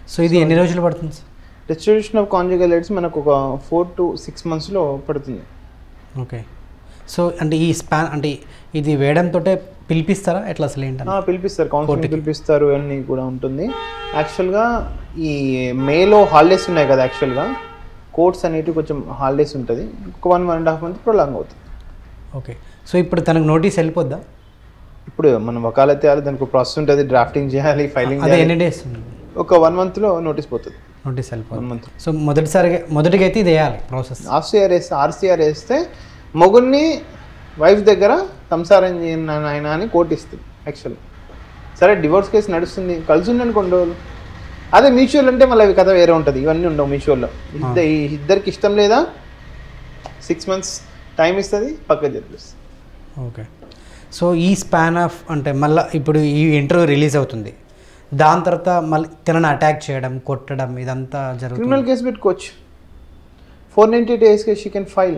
So ఇది ఎన్ని రోజులు పడుతుంది sir distribution of conjugal aids మనకు ఒక ఫోర్ టు సిక్స్ మంత్స్లో పడుతుంది ఓకే సో అంటే ఈ స్పాన్ అంటే ఇది వేయడంతో పిలిపిస్తారా ఎట్లా అసలు ఏంటని ఆ, పిలిపిస్తారు కౌన్సిలింగ్ పిలిపిస్తారు అన్నీ కూడా ఉంటుంది యాక్చువల్గా ఈ మేలో హాలిడేస్ ఉన్నాయి కదా యాక్చువల్గా కోర్ట్స్ అనేటివి కొంచెం హాలిడేస్ ఉంటుంది ఒక one one and half month prolong అవుతుంది ఓకే సో ఇప్పుడు తనకు నోటీస్ వెళ్ళిపోద్దా ఇప్పుడు మనం వకాలత్ చేయాలి దానికి ప్రాసెస్ ఉంటుంది డ్రాఫ్టింగ్ చేయాలి ఫైలింగ్ అదే చేయాలి ఎన్ని డేస్ ఒక వన్ మంత్లో నోటీస్ పోతుంది నోటీస్ వన్ వెళ్ళిపోద్ది మంత్ సో మొదటిసారిగా మొదటిగా అయితే ఇది వేయాలి ప్రాసెస్ ఆర్సీఆర్ వేస్తే ఆర్సీఆర్ వేస్తే మొగుడిని వైఫ్ దగ్గర సంసారం చేయను ఆయన అని కోర్టు ఇస్తుంది యాక్చువల్ సరే డివోర్స్ కేసు నడుస్తుంది కలిసి ఉండండి కొన్ని రోజులు అదే మ్యూచువల్ అంటే మళ్ళీ అవి కథ వేరే ఉంటుంది ఇవన్నీ ఉండవు మ్యూచువల్లో ఇద్దరు ఇద్దరికి ఇష్టం లేదా సిక్స్ మంత్స్ టైం ఇస్తుంది పక్క చెప్పేస్తుంది ఓకే సో ఈ స్పాన్ ఆఫ్ అంటే మళ్ళీ ఇప్పుడు ఈ ఇంటర్వ్యూ రిలీజ్ అవుతుంది దాని తర్వాత మళ్ళీ తనని అటాక్ చేయడం కొట్టడం ఇదంతా జరుగుతుంది క్రిమినల్ కేసు పెట్టుకోవచ్చు four ninety days she can file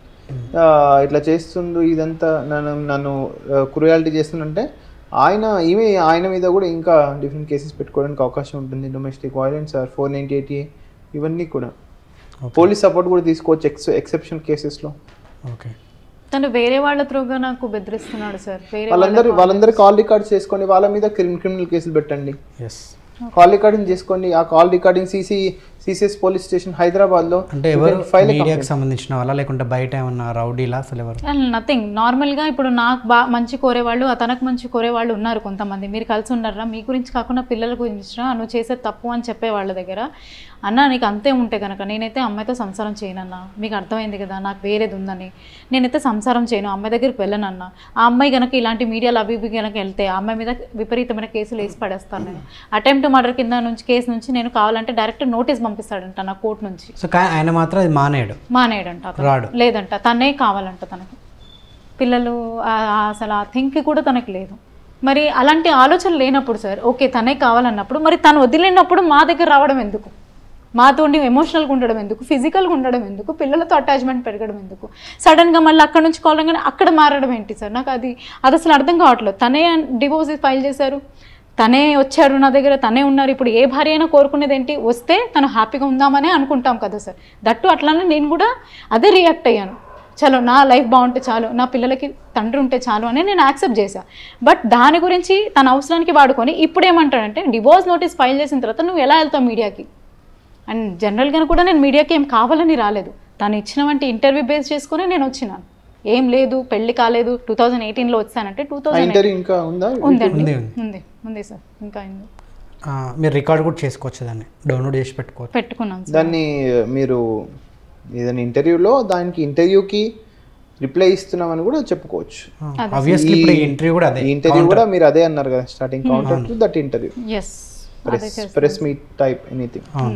ఇట్లా చేస్తుండు ఇదంతా నన్ను నన్ను క్రూయాలిటీ చేస్తుందంటే ఆయన ఈమె ఆయన మీద కూడా ఇంకా డిఫరెంట్ కేసెస్ పెట్టుకోవడానికి అవకాశం ఉంటుంది domestic violence or four ninety eighty ఇవన్నీ కూడా పోలీస్ సపోర్ట్ కూడా తీసుకోవచ్చు ఎక్స్ ఎక్సెప్షన్ కేసెస్లో ఓకే తను వేరే వాళ్ళ త్రూగా నాకు బెదిరిస్తున్నాడు సార్ వేరే వాళ్ళందరూ వాళ్ళందరూ కాల్ రికార్డ్స్ చేసుకొని వాళ్ళ మీద క్రిమినల్ కేసులు పెట్టండి ఎస్ కాల్ రికార్డింగ్ చేసుకోండి ఆ call recording CC CCS police station హైదరాబాద్లో అంటే ఎవరు ఫైల్ మీడియాకి సంబంధించిన వాళ్ళ లేకుంటే బయట ఏమన్నా రౌడీలా అసలు ఎవరు నథింగ్ నార్మల్గా ఇప్పుడు నాకు బా మంచి కోరేవాళ్ళు తనకు మంచి కోరేవాళ్ళు ఉన్నారు కొంతమంది మీరు కలిసి ఉన్నారా మీ గురించి కాకుండా పిల్లల గురించి రా, నువ్వు చేసే తప్పు అని చెప్పే వాళ్ళ దగ్గర అన్న నీకు అంతే ఉంటే కనుక నేనైతే అమ్మాయితో సంసారం చేయనన్నా మీకు అర్థమైంది కదా నాకు వేరేది ఉందని నేనైతే సంసారం చేయను అమ్మాయి దగ్గరికి వెళ్ళనన్నా ఆ అమ్మాయి కనుక ఇలాంటి మీడియాలో అవి ఇవి కనుక వెళ్తే ఆ అమ్మాయి మీద విపరీతమైన కేసులు వేసి పడేస్తాను నేను అటెంప్ట్ మర్డర్ కింద నుంచి కేసు నుంచి నేను కావాలంటే డైరెక్ట్ నోటీస్ పంపిస్తాడంట నా కోర్టు నుంచి సో కానీ ఆయన మాత్రం అది మానేయడు మానేయడంట అతను. రాడు లేదంట తనే కావాలంట తనకు పిల్లలు ఆ- ఆ అసలు ఆ థింక్ కూడా తనకు లేదు మరి అలాంటి ఆలోచన లేనప్పుడు సార్ ఓకే తనే కావాలన్నప్పుడు మరి తను వదిలినప్పుడు మా దగ్గర రావడం ఎందుకు మాతో ఎమోషనల్గా ఉండడం ఎందుకు ఫిజికల్గా ఉండడం ఎందుకు పిల్లలతో అటాచ్మెంట్ పెరగడం ఎందుకు సడన్గా మళ్ళీ అక్కడ నుంచి కావాలంగానే అక్కడ మారడం ఏంటి సార్ నాకు అది అది అసలు అర్థం కావట్లేదు తనే డివోర్స్ ఫైల్ చేశారు తనే వచ్చాడు నా దగ్గర తనే ఉన్నారు ఇప్పుడు ఏ భార్య అయినా కోరుకునేది ఏంటి వస్తే తను హ్యాపీగా ఉందామనే అనుకుంటాం కదా సార్ దట్టు అట్లానే నేను కూడా అదే రియాక్ట్ అయ్యాను చలో నా లైఫ్ బాగుంటే చాలు నా పిల్లలకి తండ్రి ఉంటే చాలు అని నేను యాక్సెప్ట్ చేశా బట్ దాని గురించి తన అవసరానికి వాడుకొని ఇప్పుడు ఏమంటాడంటే డివోర్స్ నోటీస్ ఫైల్ చేసిన తర్వాత నువ్వు ఎలా వెళ్తావు మీడియాకి అండ్ జనరల్గా కూడా నేను మీడియాకి ఏం కావాలని రాలేదు తను ఇచ్చిన వంటి ఇంటర్వ్యూ బేస్ చేసుకొని నేను వచ్చినాను ఏం లేదు పెళ్లి కాలేదు టూ థౌజండ్ ఎయిటీన్లో వచ్చానంటే టూ ఆ థౌజండ్ ఇంటర్వ్యూ ఇంకా ఉందా ఉందండి ఉంది, ఉంది ఉంది సార్ ఇంకా ఉంది ఆ, మీరు రికార్డ్ కూడా చేసుకోవచ్చు దాన్ని డౌన్లోడ్ చేసి పెట్టుకోవచ్చు పెట్టుకున్నాను సార్ దాన్ని మీరు ఏదైనా ఇంటర్వ్యూలో దానికి ఇంటర్వ్యూకి రిప్లై ఇస్తున్నామని కూడా చెప్పుకోవచ్చు ఆబ్వియస్లీ ఇప్పుడు ఇంటర్వ్యూ కూడా అదే ఈ ఇంటర్వ్యూ కూడా మీరు అదే అన్నారు కదా starting counter to that interview as press press meet type anything అవును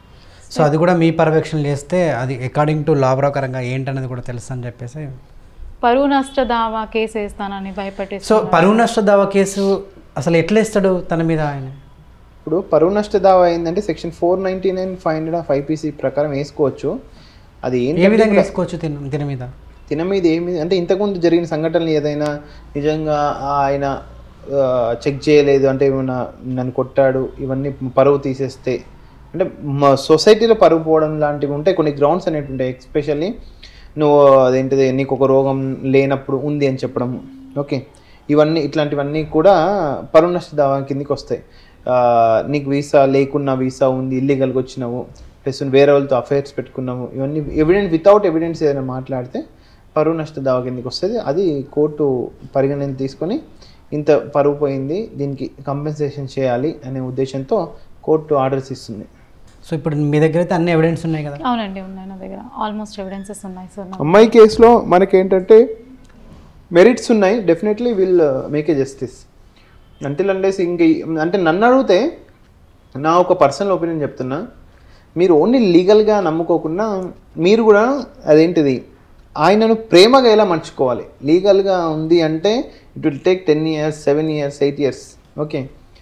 సో అది కూడా మీ పర్యవేక్షణ చేస్తే అది అకార్డింగ్ టు లా ప్రకారంగా ఏంటనేది కూడా తెలుసు అని చెప్పేసి పరువు నష్ట దావా కేసు వేస్తానని భయపెట్టేసి సో పరువు నష్ట దావా కేసు అసలు ఎట్లా ఇస్తాడు తన మీద ఆయన ఇప్పుడు పరువు నష్ట దావా అయిందంటే section four ninety nine five hundred five PC ప్రకారం వేసుకోవచ్చు అది ఏ ఏంటంటే విధంగా వేసుకోవచ్చు తిన తిన మీద తిన మీద ఏమి అంటే ఇంతకుముందు జరిగిన సంఘటనలు ఏదైనా నిజంగా ఆయన చెక్ చేయలేదు అంటే ఏమైనా నన్ను కొట్టాడు ఇవన్నీ పరువు తీసేస్తే అంటే మా సొసైటీలో పరువు పోవడం లాంటివి ఉంటాయి కొన్ని గ్రౌండ్స్ అనేవి ఉంటాయి ఎస్పెషల్లీ నువ్వు అదేంటిది నీకు ఒక రోగం లేనప్పుడు ఉంది అని చెప్పడం ఓకే ఇవన్నీ ఇట్లాంటివన్నీ కూడా పరువు నష్ట దావా కిందికి వస్తాయి ఆ, నీకు వీసా లేకున్నా వీసా ఉంది ఇల్లీగల్గా వచ్చినావు ప్లస్ వేరే వాళ్ళతో అఫైర్స్ పెట్టుకున్నాము ఇవన్నీ ఎవిడెన్స్ వితౌట్ ఎవిడెన్స్ ఏదైనా మాట్లాడితే పరువు నష్ట దావా కిందకి వస్తుంది అది కోర్టు పరిగణన తీసుకొని ఇంత పరువు పోయింది దీనికి కంపెన్సేషన్ చేయాలి అనే ఉద్దేశంతో కోర్టు ఆర్డర్స్ ఇస్తుంది సో ఇప్పుడు మీ దగ్గర అయితే అన్ని ఎవిడెన్స్ ఉన్నాయి కదా అవునండి ఉన్నాయి నా దగ్గర ఆల్మోస్ట్ ఎవిడెన్సెస్ ఉన్నాయి సార్ నా అమ్మాయి కేసులో మనకేంటంటే మెరిట్స్ ఉన్నాయి definitely will make a justice until అండేసి ఇంక ఈ- అంటే నన్ను అడిగితే నా ఒక పర్సనల్ ఒపీనియన్ చెప్తున్నా మీరు ఓన్లీ లీగల్గా నమ్ముకోకుండా మీరు కూడా అదేంటిది ఆయనను ప్రేమగా ఎలా మర్చుకోవాలి లీగల్గా ఉంది అంటే it will take ten years seven years eight years okay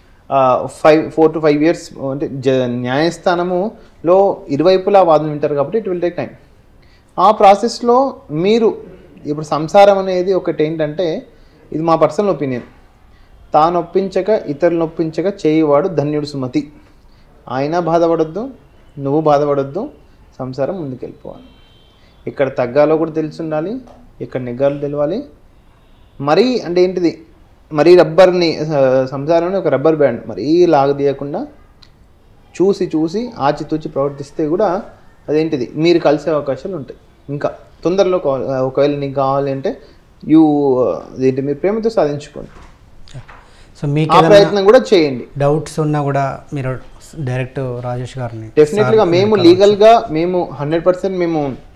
five four to five years అంటే జ న్యాయస్థానములో ఇరువైపులా వాదన వింటారు కాబట్టి ఇట్ విల్ టేక్ టైం ఆ ప్రాసెస్లో మీరు ఇప్పుడు సంసారం అనేది ఒకటి ఏంటంటే ఇది మా పర్సనల్ ఒపీనియన్ తాను ఒప్పించక ఇతరులను ఒప్పించక చేయువాడు ధన్యుడు సుమతి ఆయన బాధపడొద్దు నువ్వు బాధపడొద్దు సంసారం ముందుకెళ్ళిపోవాలి ఇక్కడ తగ్గాలో కూడా తెలిసి ఉండాలి ఇక్కడ నెగ్గాలో తెలియాలి మరీ అంటే ఏంటిది మరీ రబ్బర్ని స- సంసారంలో ఒక రబ్బర్ బ్యాండ్ మరీ లాగదీయకుండా చూసి చూసి ఆచితూచి ప్రవర్తిస్తే కూడా అదేంటిది మీరు కలిసే అవకాశాలు ఉంటాయి ఇంకా తొందరలో కావాలి ఒకవేళ నీకు కావాలి అంటే యూ అదేంటి మీరు ప్రేమతో సాధించుకోండి సో మీకు ఆ ప్రయత్నం కూడా చేయండి డౌట్స్ ఉన్నా కూడా మీరు డైరెక్ట్ రాజేష్ గారిని డెఫినెట్గా మేము లీగల్గా మేము హండ్రెడ్ పర్సెంట్ మేము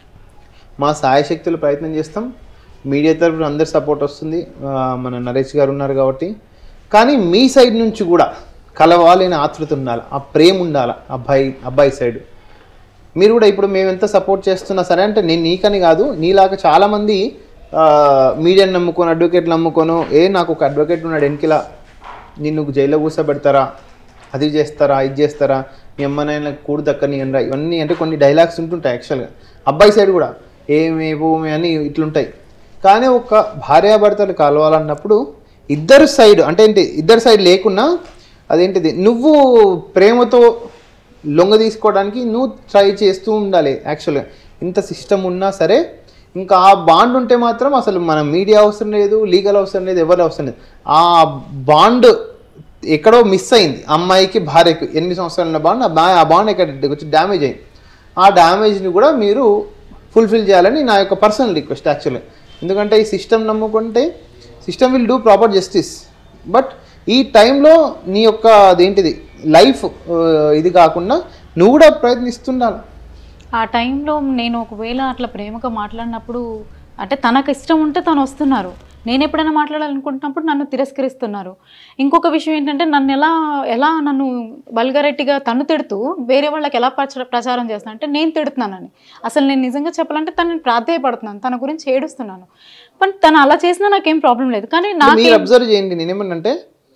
మా సాయశక్తులు ప్రయత్నం చేస్తాం మీడియా తరఫున అందరి సపోర్ట్ వస్తుంది ఆ, మన నరేష్ గారు ఉన్నారు కాబట్టి కానీ మీ సైడ్ నుంచి కూడా కలవాలని ఆతృత ఉండాలి ఆ ప్రేమ ఉండాలి అబ్బాయి అబ్బాయి సైడ్ మీరు కూడా ఇప్పుడు మేము ఎంత సపోర్ట్ చేస్తున్నా సరే అంటే నేను నీకని కాదు నీలాగా చాలామంది మీడియాని నమ్ముకొని అడ్వకేట్లు నమ్ముకోను ఏ నాకు ఒక అడ్వకేట్ ఉన్నాడు వెనకిలా నిన్ను జైల్లో కూర్చోబెడతారా అది చేస్తారా ఇది చేస్తారా మీ అమ్మనైనా కూడు దక్కని అనరా ఇవన్నీ అంటే కొన్ని డైలాగ్స్ ఉంటుంటాయి యాక్చువల్గా అబ్బాయి సైడ్ కూడా ఏమి భూమి అని ఇట్లుంటాయి కానీ ఒక భార్యాభర్తలు కలవాలన్నప్పుడు ఇద్దరు సైడ్ అంటే ఏంటి ఇద్దరు సైడ్ లేకున్నా అదేంటిది నువ్వు ప్రేమతో లొంగ తీసుకోవడానికి నువ్వు ట్రై చేస్తూ ఉండాలి యాక్చువల్గా ఇంత సిస్టమ్ ఉన్నా సరే ఇంకా ఆ బాండ్ ఉంటే మాత్రం అసలు మన మీడియా అవసరం లేదు లీగల్ అవసరం లేదు ఎవరు అవసరం లేదు ఆ బాండ్ ఎక్కడో మిస్ అయింది అమ్మాయికి భార్యకి ఎనిమిది సంవత్సరాలు ఉన్న బాండ్ ఆ బా- ఆ బాండ్ ఎక్కడ కొంచెం డ్యామేజ్ అయింది ఆ డ్యామేజ్ని కూడా మీరు ఫుల్ఫిల్ చేయాలని నా యొక్క పర్సనల్ రిక్వెస్ట్ యాక్చువల్లీ ఎందుకంటే ఈ సిస్టమ్ నమ్ముకుంటే system will do proper justice but ఈ టైంలో నీ యొక్క అదేంటిది లైఫ్ ఇది కాకుండా నువ్వు కూడా ప్రయత్నిస్తుండాలి ఆ టైంలో నేను ఒకవేళ అట్లా ప్రేమగా మాట్లాడినప్పుడు అంటే తనకు ఇష్టం ఉంటే తను వస్తున్నారు నేను ఎప్పుడైనా మాట్లాడాలనుకుంటున్నప్పుడు నన్ను తిరస్కరిస్తున్నారు ఇంకొక విషయం ఏంటంటే నన్ను ఎలా ఎలా నన్ను వల్గరెట్టిగా తను తిడుతూ వేరే వాళ్ళకి ఎలా ప్రచ- ప్రచారం చేస్తాను అంటే నేను తిడుతున్నానని అసలు నేను నిజంగా చెప్పాలంటే తనని ప్రాధాయపడుతున్నాను తన గురించి ఏడుస్తున్నాను కానీ తను అలా చేసినా నాకేం ప్రాబ్లం లేదు కానీ నాకు మీరు అబ్జర్వ్ చేయండి నేనేమన్నంటే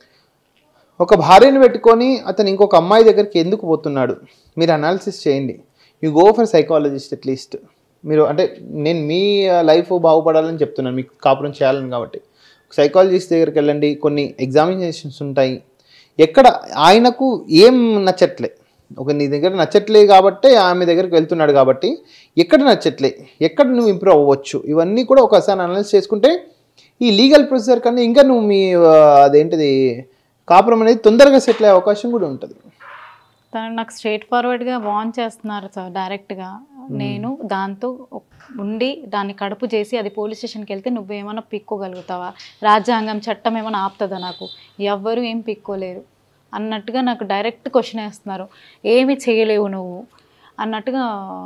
ఒక భార్యను పెట్టుకొని అతను ఇంకొక అమ్మాయి దగ్గరికి ఎందుకు పోతున్నాడు మీరు అనాలిసిస్ చేయండి you go for psychologist at least మీరు అంటే నేను మీ లైఫ్ బాగుపడాలని చెప్తున్నాను మీకు కాపురం చేయాలని కాబట్టి సైకాలజిస్ట్ దగ్గరికి వెళ్ళండి కొన్ని ఎగ్జామినేషన్స్ ఉంటాయి ఎక్కడ ఆయనకు ఏం నచ్చట్లే ఒక నీ దగ్గర నచ్చట్లే కాబట్టి ఆమె దగ్గరికి వెళ్తున్నాడు కాబట్టి ఎక్కడ నచ్చట్లే ఎక్కడ నువ్వు ఇంప్రూవ్ అవ్వచ్చు ఇవన్నీ కూడా ఒకసారి అనలైజ్ చేసుకుంటే ఈ లీగల్ ప్రొసీజర్ కన్నా ఇంకా నువ్వు మీ ఆ, అదేంటిది కాపురం అనేది తొందరగా సెటిల్ అయ్యే అవకాశం కూడా ఉంటుంది తను నాకు స్ట్రైట్ ఫార్వర్డ్గా వాన్ చేస్తున్నారు సార్ డైరెక్ట్గా నేను దాంతో ఒక్- ఉండి దాన్ని కడుపు చేసి అది పోలీస్ స్టేషన్కి వెళ్తే నువ్వేమైనా పిక్కోగలుగుతావా రాజ్యాంగం చట్టం ఏమైనా ఆపుతుందా నాకు ఎవ్వరూ ఏం పిక్కోలేరు అన్నట్టుగా నాకు డైరెక్ట్ క్వశ్చన్ వేస్తున్నారు ఏమి చేయలేవు నువ్వు అన్నట్టుగా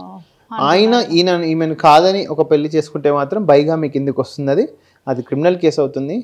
ఆయన ఈయన ఈమెను కాదని ఒక పెళ్లి చేసుకుంటే మాత్రం బైగా మీకు కిందికి వస్తుంది అది అది క్రిమినల్ కేసు అవుతుంది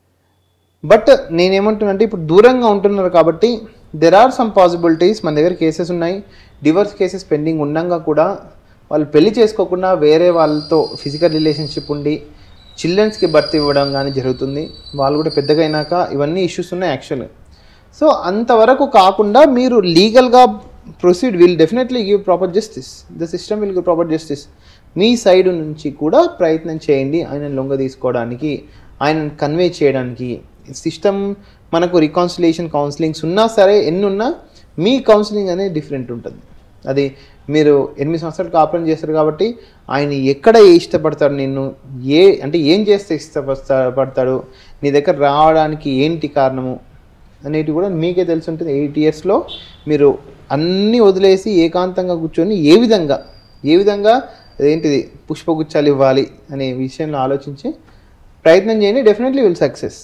బట్ నేనేమంటున్నానంటే ఇప్పుడు దూరంగా ఉంటున్నారు కాబట్టి దెర్ ఆర్ సమ్ పాసిబిలిటీస్ మన దగ్గర కేసెస్ ఉన్నాయి డివర్స్ కేసెస్ పెండింగ్ ఉండగా కూడా వాళ్ళు పెళ్లి చేసుకోకుండా వేరే వాళ్ళతో ఫిజికల్ రిలేషన్షిప్ ఉండి చిల్డ్రన్స్కి బర్త్ ఇవ్వడం కానీ జరుగుతుంది వాళ్ళు కూడా పెద్దగా అయినాక ఇవన్నీ ఇష్యూస్ ఉన్నాయి యాక్చువల్గా సో అంతవరకు కాకుండా మీరు లీగల్గా proceed will definitely give proper justice the system will give proper justice మీ సైడ్ నుంచి కూడా ప్రయత్నం చేయండి ఆయన లొంగ తీసుకోవడానికి ఆయన కన్వే చేయడానికి సిస్టమ్ మనకు రికాన్సిలేషన్ కౌన్సిలింగ్స్ ఉన్నా సరే ఎన్ని ఉన్నా మీ కౌన్సిలింగ్ అనేది డిఫరెంట్ ఉంటుంది అది మీరు ఎనిమిది సంవత్సరాలు కాపురం చేస్తారు కాబట్టి ఆయన ఎక్కడ ఇష్టపడతాడు నిన్ను ఏ అంటే ఏం చేస్తే ఇష్టపడతా పడతాడు నీ దగ్గర రావడానికి ఏంటి కారణము అనేటివి కూడా మీకే తెలిసి ఉంటుంది ఎయిట్ ఇయర్స్లో మీరు అన్నీ వదిలేసి ఏకాంతంగా కూర్చొని ఏ విధంగా ఏ విధంగా ఏంటిది పుష్పగుచ్చాలు ఇవ్వాలి అనే విషయంలో ఆలోచించి ప్రయత్నం చేయండి definitely will success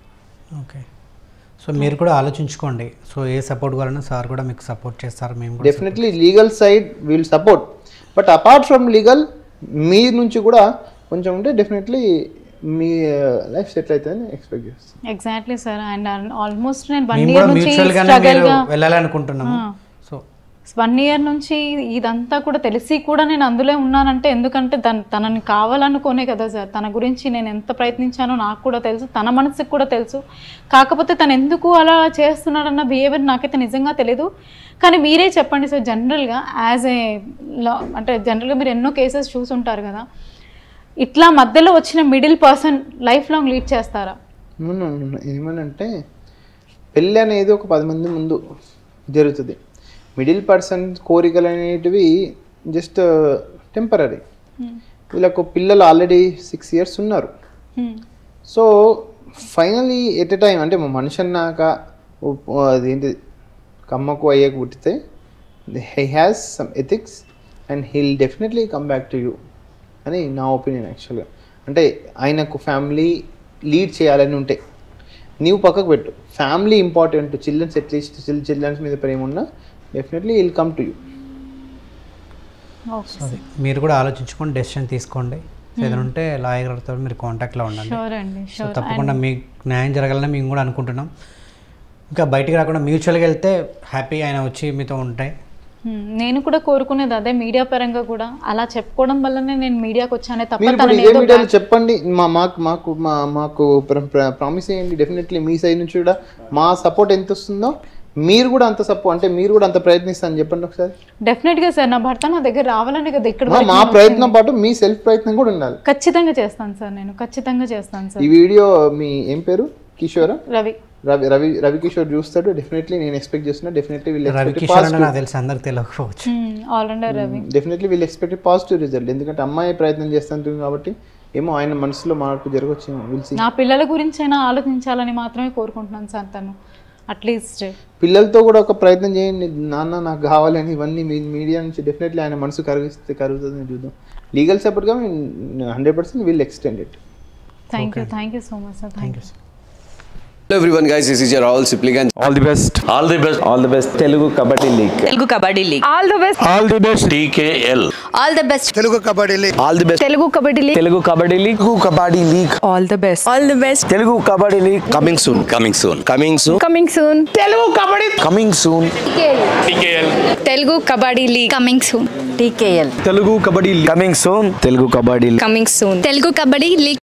okay so మీరు కూడా ఆలోచించుకోండి సో ఏ సపోర్ట్ కావాలన్నా సార్ కూడా మీకు సపోర్ట్ చేస్తారు మేము కూడా definitely legal side will support but apart from legal మీ నుంచి కూడా కొంచెం ఉంటే డెఫినెట్లీ మీ లైఫ్ సెటిల్ అవుతుందని ఎక్స్పెక్ట్ చేస్తాను ఎగ్జాక్ట్లీ సార్ అండ్ ఆల్మోస్ట్ నేను వన్ మేము ఇయర్ కూడా నుంచి మ్యూచువల్గానే స్ట్రగల్ మీరు గా వెళ్ళాలనుకుంటున్నాము సో వన్ ఇయర్ నుంచి ఇదంతా కూడా తెలిసి కూడా నేను అందులో ఉన్నానంటే ఎందుకంటే తన తనని కావాలనుకోనే కదా సార్ తన గురించి నేను ఎంత ప్రయత్నించానో నాకు కూడా తెలుసు తన మనసుకు కూడా తెలుసు కాకపోతే తను ఎందుకు అలా చేస్తున్నాడన్న బిహేవియర్ నాకైతే నిజంగా తెలియదు కానీ మీరే చెప్పండి సార్ జనరల్గా యాజ్ ఏ లా అంటే జనరల్గా మీరు ఎన్నో కేసెస్ చూసుంటారు కదా ఇట్లా మధ్యలో వచ్చిన middle person life long lead చేస్తారా ఏమనంటే పెళ్ళి అనేది ఒక పది మంది ముందు జరుగుతుంది మిడిల్ పర్సన్ కోరికలు అనేటివి జస్ట్ టెంపరీ వీళ్ళకు పిల్లలు ఆల్రెడీ సిక్స్ ఇయర్స్ ఉన్నారు so finally at a time అంటే మా మనిషి అన్నాక ఉప్- అదేంటి కమ్మకు అయ్యాక పుట్టితే he has some ethics and he'll definitely come back to you అని నా ఒపీనియన్ యాక్చువల్గా అంటే ఆయనకు ఫ్యామిలీ లీడ్ చేయాలని ఉంటే నీవు పక్కకు పెట్టు ఫ్యామిలీ ఇంపార్టెంట్ చిల్డ్రన్స్ అట్లీస్ట్ చిల్ చిల్డ్రన్స్ మీద ప్రేమ ఉన్నా definitely will come to you okay అది మీరు కూడా ఆలోచించుకొని డెసిషన్ తీసుకోండి సో ఏదైనా ఉంటే లాయర్తో మీరు కాంటాక్ట్లో ఉండండి షూర్ అండి సో షూర్ తప్పకుండా మీకు న్యాయం జరగాలని మేము కూడా అనుకుంటున్నాం ఇంకా బయటికి రాకుండా మ్యూచువల్గా వెళ్తే హ్యాపీ ఆయన వచ్చి మీతో ఉంటాయి మ్మ్. నేను కూడా కోరుకునేది అదే మీడియా పరంగా కూడా అలా చెప్పుకోవడం వల్లనే నేను మీడియాకి వచ్చానే తప్ప మీరు ఇప్పుడు తనని ఇదే ఏదో మీడియాలో చెప్పండి మా మాకు మాకు మా మాకు ప్రామిస్ చేయండి డెఫినెట్లీ మీ సైడ్ నుంచి కూడా మా సపోర్ట్ ఎంత వస్తుందో మీరు కూడా అంత సపోర్ట్ అంటే మీరు కూడా అంత ప్రయత్నిస్తాను చెప్పండి ఒకసారి డెఫినెట్ గా సార్ నా భర్త నా దగ్గర రావాలని కదా ఇక్కడ మా- వరకు మా నేను ప్రయత్నం పాటు మీ సెల్ఫ్ ప్రయత్నం కూడా ఉండాలి ఖచ్చితంగా చేస్తాను సార్ నేను ఖచ్చితంగా చేస్తాను సార్ ఈ వీడియో మీ ఏం పేరు కిషోరా రవి రవి రవి రవి కిషోర్ చూస్తాడు డెఫినెట్లీ నేను ఎక్స్పెక్ట్ చేస్తున్నా డెఫినెట్లీ వీళ్ళు రవి కిషోర్ అంటే నాకు తెలిసి అందరికి తెలియకపోవచ్చు ఆల్రౌండర్ రవి డెఫినెట్లీ వీళ్ళు ఎక్స్పెక్ట్ పాజిటివ్ రిజల్ట్ ఎందుకంటే అమ్మాయి ప్రయత్నం చేస్తుంది కాబట్టి ఏమో ఆయన మనసులో మార్పు జరగవచ్చు విల్సి నా పిల్లల గురించి అయినా ఆలోచించాలని మాత్రమే కోరుకుంటున్నాను సార్ తను అట్లీస్ట్ పిల్లలతో కూడా ఒక ప్రయత్నం చేయండి నాన్న నాకు కావాలని ఇవన్నీ మీ మీడియా నుంచి డెఫినెట్లీ ఆయన మనసు కరిగిస్తే కరుగుతుంది చూద్దాం లీగల్ సపోర్ట్గా hundred percent will extend it thank you thank you so much sir thank you Hello everyone guys, this is your Rahul Sipligan. All the best all the best all the best Telugu Kabaddi League Telugu Kabaddi League all the best all the best TKL all the best All the best. Telugu Kabaddi League Telugu Kabaddi League Telugu Kabaddi League all the best all the best Telugu Kabaddi League Coming soon, coming soon, coming soon. Coming soon coming soon Telugu Kabaddi League coming soon TKL Telugu Kabaddi coming soon Telugu Kabaddi coming soon Telugu Kabaddi league